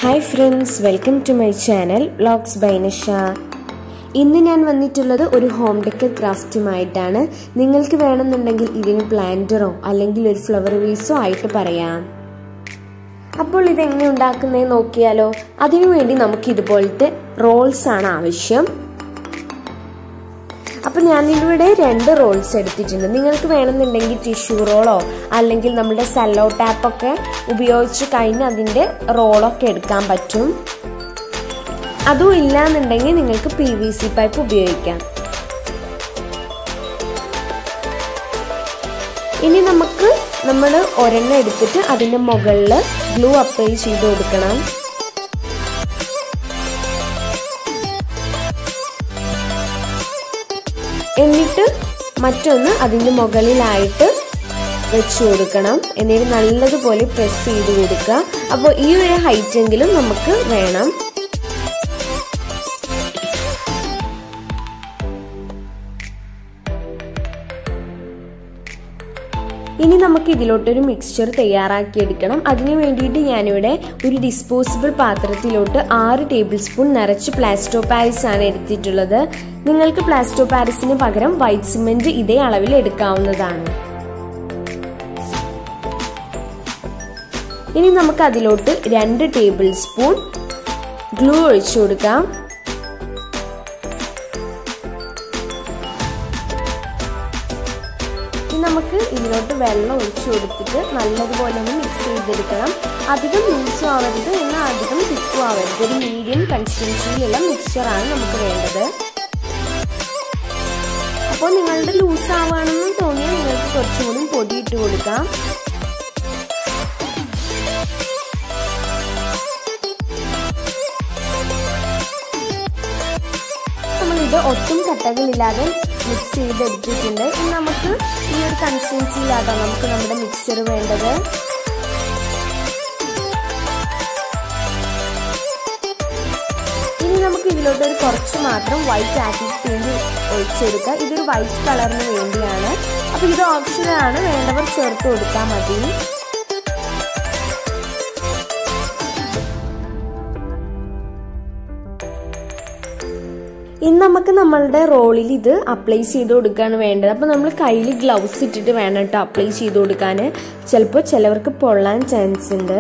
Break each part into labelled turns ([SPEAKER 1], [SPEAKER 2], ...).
[SPEAKER 1] hi friends welcome to my channel vlogs by Nisha ഇന്ന് ഞാൻ വന്നിട്ടുള്ളത് ഒരു ഹോം ഡെക്കർ ക്രാഫ്റ്റുമായിട്ടാണ് നിങ്ങൾക്ക് വേണമെന്നുണ്ടെങ്കിൽ ഇതിന് പ്ലാന്ററോ അല്ലെങ്കിൽ ഒരു ഫ്ലവർ വേസോ ആയിട്ട് പറയാം അപ്പോൾ ഇതെങ്ങനെ ഉണ്ടാക്കുന്നത് നോക്കിയാലോ അതിനുവേണ്ടി നമുക്ക് ഇതുപോലത്തെ റോൾസ് ആണ് ആവശ്യം അപ്പോൾ ഞാനിവിടെ രണ്ട് റോൾസ് എടുത്തിട്ടുണ്ട് നിങ്ങൾക്ക് വേണമെന്നുണ്ടെങ്കിൽ ടിഷ്യൂ റോളോ അല്ലെങ്കിൽ നമ്മുടെ സെല്ലോ ടാപ്പൊക്കെ ഉപയോഗിച്ച് കഴിഞ്ഞ് അതിൻ്റെ റോളൊക്കെ എടുക്കാൻ പറ്റും അതും ഇല്ലാന്നുണ്ടെങ്കിൽ നിങ്ങൾക്ക് പി വി സി പൈപ്പ് ഉപയോഗിക്കാം ഇനി നമുക്ക് നമ്മൾ ഒരെണ്ണം എടുത്തിട്ട് അതിൻ്റെ മുകളിൽ ഗ്ലൂ അപ്ലൈ ചെയ്ത് കൊടുക്കണം എന്നിട്ട് മറ്റൊന്ന് അതിൻ്റെ മുകളിലായിട്ട് വെച്ചു കൊടുക്കണം എന്നിട്ട് നല്ലതുപോലെ പ്രസ് ചെയ്ത് കൊടുക്കുക അപ്പോൾ ഈ ഒരു ഹൈറ്റ് എങ്കിലും നമുക്ക് വേണം ഇനി നമുക്ക് ഇതിലോട്ടൊരു മിക്സ്ചർ തയ്യാറാക്കിയെടുക്കണം അതിനു വേണ്ടിയിട്ട് ഞാനിവിടെ ഒരു ഡിസ്പോസിബിൾ പാത്രത്തിലോട്ട് ആറ് ടേബിൾ സ്പൂൺ നിറച്ച് പ്ലാസ്റ്റോ പാരിസ് ആണ് എടുത്തിട്ടുള്ളത് നിങ്ങൾക്ക് പ്ലാസ്റ്റോ പാരിസിന് പകരം വൈറ്റ് സിമെന്റ് ഇതേ അളവിൽ എടുക്കാവുന്നതാണ് ഇനി നമുക്ക് അതിലോട്ട് രണ്ട് ടേബിൾ സ്പൂൺ ഗ്ലൂ ഒഴിച്ചു കൊടുക്കാം ഇനി നമുക്ക് ഇതിലോട്ട് വെള്ളം ഒഴിച്ചു കൊടുത്തിട്ട് നല്ലതുപോലെ ഒന്ന് മിക്സ് ചെയ്തെടുക്കണം അധികം ലൂസും ആവരുത് എന്നാൽ അധികം തിക്കും ആവരുത് ഒരു മീഡിയം കൺസിസ്റ്റൻസിയിലുള്ള മിക്സ്ചറാണ് നമുക്ക് വേണ്ടത് അപ്പോൾ നിങ്ങളുടെ ലൂസ് ആവുകയാണെന്ന് തോന്നിയാൽ നിങ്ങൾക്ക് കുറച്ചുകൂടി പൊടി ഇട്ട് കൊടുക്കാം നമ്മളിത് ഒട്ടും കട്ടകളില്ലാതെ മിക്സ് ചെയ്തെടുത്തിട്ടുണ്ട് ഇനി നമുക്ക് ഈ ഒരു കൺസിസ്റ്റൻസിയിലാട്ടോ നമുക്ക് നമ്മുടെ മിക്സ്ചർ വേണ്ടത് ഇനി നമുക്ക് ഇതിലോട്ട് ഒരു കുറച്ച് മാത്രം വൈറ്റ് ആക്രിക് പെയിന്റ് ഒഴിച്ചെടുക്കുക ഇതൊരു വൈറ്റ് കളറിന് വേണ്ടിയാണ് അപ്പോൾ ഇത് ഓപ്ഷനാണ് വേണ്ടവർ ചേർത്ത് കൊടുത്താൽ മതി ഇനി നമുക്ക് നമ്മളുടെ റോളിൽ ഇത് അപ്ലൈ ചെയ്ത് കൊടുക്കുകയാണ് വേണ്ടത് അപ്പോൾ നമ്മൾ കയ്യിൽ ഗ്ലൗസ് ഇട്ടിട്ട് വേണം കേട്ടോ അപ്ലൈ ചെയ്ത് കൊടുക്കാൻ ചിലപ്പോൾ ചിലവർക്ക് പൊള്ളാൻ ചാൻസ് ഉണ്ട്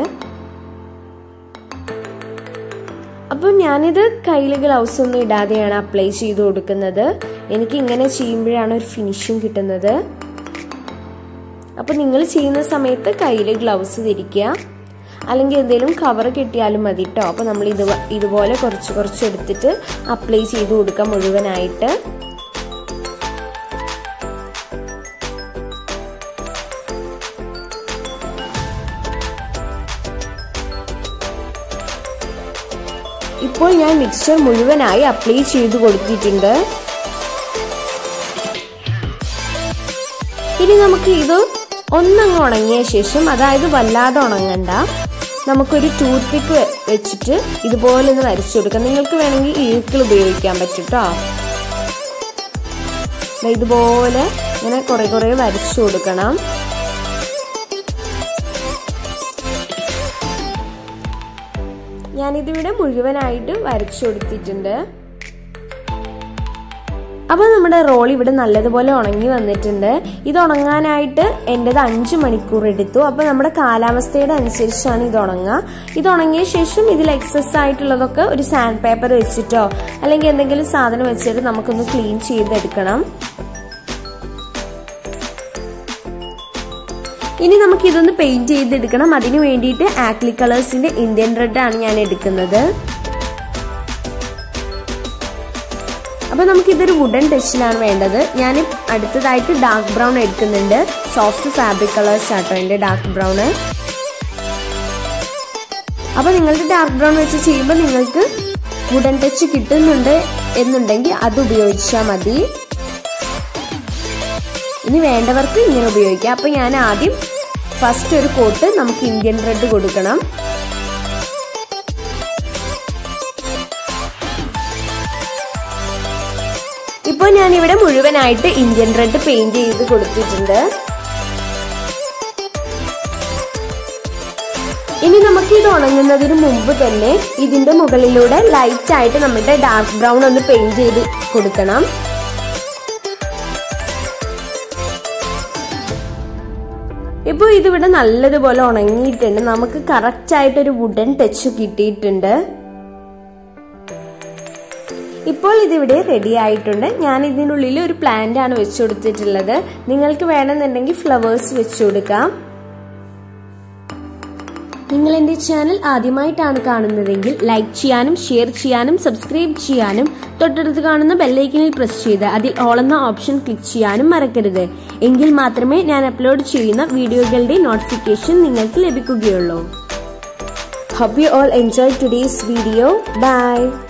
[SPEAKER 1] അപ്പോൾ ഞാനിത് കയ്യിൽ ഗ്ലൗസ് ഒന്നും ഇടാതെയാണ് അപ്ലൈ ചെയ്ത് കൊടുക്കുന്നത് എനിക്ക് ഇങ്ങനെ ചെയ്യുമ്പോഴാണ് ഒരു ഫിനിഷിങ് കിട്ടുന്നത് അപ്പോൾ നിങ്ങൾ ചെയ്യുന്ന സമയത്ത് കയ്യിൽ ഗ്ലൗസ് ധരിക്കുക അല്ലെങ്കിൽ എന്തെങ്കിലും കവർ കിട്ടിയാലും മതി കേട്ടോ അപ്പോൾ നമ്മൾ ഇത് ഇതുപോലെ കുറച്ച് കുറച്ച് എടുത്തിട്ട് അപ്ലൈ ചെയ്ത് കൊടുക്കാം മുഴുവനായിട്ട് ഇപ്പോൾ ഞാൻ മിക്സ്ചർ മുഴുവനായി അപ്ലൈ ചെയ്ത് കൊടുത്തിട്ടുണ്ട് ഇനി നമുക്ക് ഇത് ഒന്നങ്ങ് ഉണങ്ങിയ ശേഷം അതായത് വല്ലാതെ ഉണങ്ങണ്ട നമുക്കൊരു ടൂത്ത് പിക്ക് വെച്ചിട്ട് ഇതുപോലെ ഒന്ന് വരച്ചു കൊടുക്കാം നിങ്ങൾക്ക് വേണമെങ്കിൽ ഈർക്കിൾ ഉപയോഗിക്കാൻ പറ്റും കേട്ടോ ഇതുപോലെ ഇങ്ങനെ കുറെ കുറെ വരച്ചു കൊടുക്കണം ഞാനിതിവിടെ മുഴുവനായിട്ട് വരച്ചു കൊടുത്തിട്ടുണ്ട് അപ്പോൾ നമ്മുടെ റോൾ ഇവിടെ നല്ലതുപോലെ ഉണങ്ങി വന്നിട്ടുണ്ട് ഇത് ഉണങ്ങാനായിട്ട് എൻ്റെത് അഞ്ച് മണിക്കൂർ എടുത്തു അപ്പോൾ നമ്മുടെ കാലാവസ്ഥയുടെ അനുസരിച്ചാണ് ഇത് ഉണങ്ങുക ഇത് ഉണങ്ങിയ ശേഷം ഇതിൽ എക്സസ് ആയിട്ടുള്ളതൊക്കെ ഒരു സാൻഡ് പേപ്പർ വെച്ചിട്ടോ അല്ലെങ്കിൽ എന്തെങ്കിലും സാധനം വെച്ചിട്ട് നമുക്കൊന്ന് ക്ലീൻ ചെയ്തെടുക്കണം ഇനി നമുക്ക് ഇതൊന്ന് പെയിന്റ് ചെയ്തെടുക്കണം അതിന് വേണ്ടിയിട്ട് ആക്ലി കളേഴ്സിന്റെ ഇന്ത്യൻ റെഡ് ആണ് ഞാൻ എടുക്കുന്നത് അപ്പോൾ നമുക്ക് ഇതൊരു വുഡൻ ടച്ചിലാണ് വേണ്ടത് ഞാൻ അടുത്തതായിട്ട് ഡാർക്ക് ബ്രൗൺ എടുക്കുന്നുണ്ട് സോഫ്റ്റ് ഫാബ്രിക് കളേഴ്സ് ആട്ടോ എൻ്റെ ഡാർക്ക് ബ്രൗൺ അപ്പോൾ നിങ്ങളുടെ ഡാർക്ക് ബ്രൗൺ വെച്ച് ചെയ്യുമ്പോൾ നിങ്ങൾക്ക് വുഡൻ ടച്ച് കിട്ടുന്നുണ്ട് എന്നുണ്ടെങ്കിൽ അത് ഉപയോഗിച്ചാൽ മതി ഇനി വേണ്ടവർക്ക് ഇങ്ങനെ ഉപയോഗിക്കാം അപ്പോൾ ഞാൻ ആദ്യം ഫസ്റ്റ് ഒരു കോട്ട് നമുക്ക് ഇന്ത്യൻ റെഡ് കൊടുക്കണം ഇപ്പോൾ ഞാൻ ഇവിടെ മുഴുവനായിട്ട് ഇന്ത്യൻ റെഡ് പെയിന്റ് ചെയ്ത് കൊടുത്തിട്ടുണ്ട് ഇനി നമുക്ക് ഇത് ഉണങ്ങുന്നതിന് മുമ്പ് തന്നെ ഇതിന്റെ മുകളിലൂടെ ലൈറ്റ് ആയിട്ട് നമ്മുടെ ഡാർക്ക് ബ്രൗൺ ഒന്ന് പെയിന്റ് ചെയ്ത് കൊടുക്കണം ഇപ്പോൾ ഇതിവിടെ നല്ലതുപോലെ ഉണങ്ങിയിട്ടുണ്ട് നമുക്ക് കറക്റ്റ് ആയിട്ട് ഒരു വുഡൻ ടച്ച് കിട്ടിയിട്ടുണ്ട് ഇപ്പോൾ ഇതിവിടെ റെഡി ആയിട്ടുണ്ട് ഞാൻ ഇതിനുള്ളിൽ ഒരു പ്ലാന്റ് ആണ് വെച്ചു കൊടുത്തിട്ടുള്ളത് നിങ്ങൾക്ക് വേണമെന്നുണ്ടെങ്കിൽ ഫ്ലവേഴ്സ് വെച്ചു കൊടുക്കാം നിങ്ങൾ എൻ്റെ ചാനൽ ആദ്യമായിട്ടാണ് കാണുന്നതെങ്കിൽ ലൈക്ക് ചെയ്യാനും ഷെയർ ചെയ്യാനും സബ്സ്ക്രൈബ് ചെയ്യാനും തൊട്ടടുത്ത് കാണുന്ന ബെല്ലൈക്കനിൽ പ്രസ് ചെയ്ത് അതിൽ ഓൾ എന്ന ഓപ്ഷൻ ക്ലിക്ക് ചെയ്യാനും മറക്കരുത് എങ്കിൽ മാത്രമേ ഞാൻ അപ്ലോഡ് ചെയ്യുന്ന വീഡിയോകളുടെ നോട്ടിഫിക്കേഷൻ നിങ്ങൾക്ക് ലഭിക്കുകയുള്ളൂ hope you all enjoy today's video by